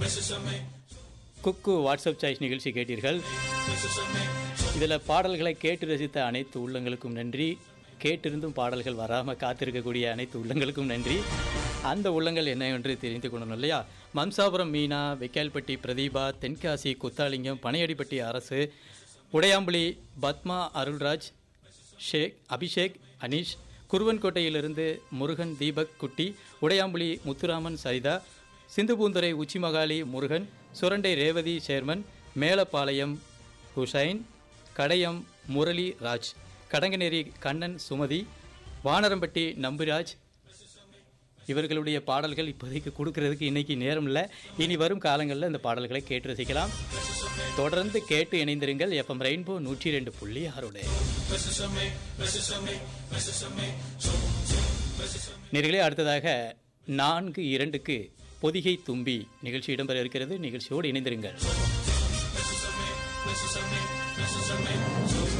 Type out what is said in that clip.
குக்கு WhatsApp choice நிகழ்ச்சி கேட்டீர்கள் இதில் பாடல்களை கேட்டு ரசித்த அனைத்து உள்ளங்களுக்கும் நன்றி கேட்டிருந்தும் பாடல்கள் வராமல் காத்திருக்கக்கூடிய அனைத்து உள்ளங்களுக்கும் நன்றி அந்த உள்ளங்கள் என்ன என்று தெரிந்து கொள்ளணும் இல்லையா மம்சாபுரம் மீனா வெக்கால்பட்டி பிரதீபா தென்காசி குத்தாலிங்கம் பனையடிப்பட்டி அரசு உடையாம்புலி பத்மா அருள்ராஜ் ஷேக் அபிஷேக் அனீஷ் குருவன்கோட்டையிலிருந்து முருகன் தீபக் குட்டி உடையாம்புலி முத்துராமன் சரிதா சிந்துபூந்துரை உச்சிமகாலி முருகன் சுரண்டை ரேவதி சேர்மன் மேலப்பாளையம் ஹுசைன் கடையம் முரளி ராஜ் கடங்கநேரி கண்ணன் சுமதி வானரம்பட்டி நம்பிராஜ் இவர்களுடைய பாடல்கள் இப்போதைக்கு கொடுக்கறதுக்கு இன்னைக்கு நேரம் இல்லை இனி வரும் காலங்களில் இந்த பாடல்களை கேட்டு ரசிக்கலாம் தொடர்ந்து கேட்டு இணைந்திருங்கள் எஃப்எம் ரெயின்போ நூற்றி ரெண்டு புள்ளி ஆறுடைய நேர்களே அடுத்ததாக நான்கு இரண்டுக்கு பொதிகை தும்பி நிகழ்ச்சி இடம்பெற இருக்கிறது நிகழ்ச்சியோடு இணைந்திருங்கள்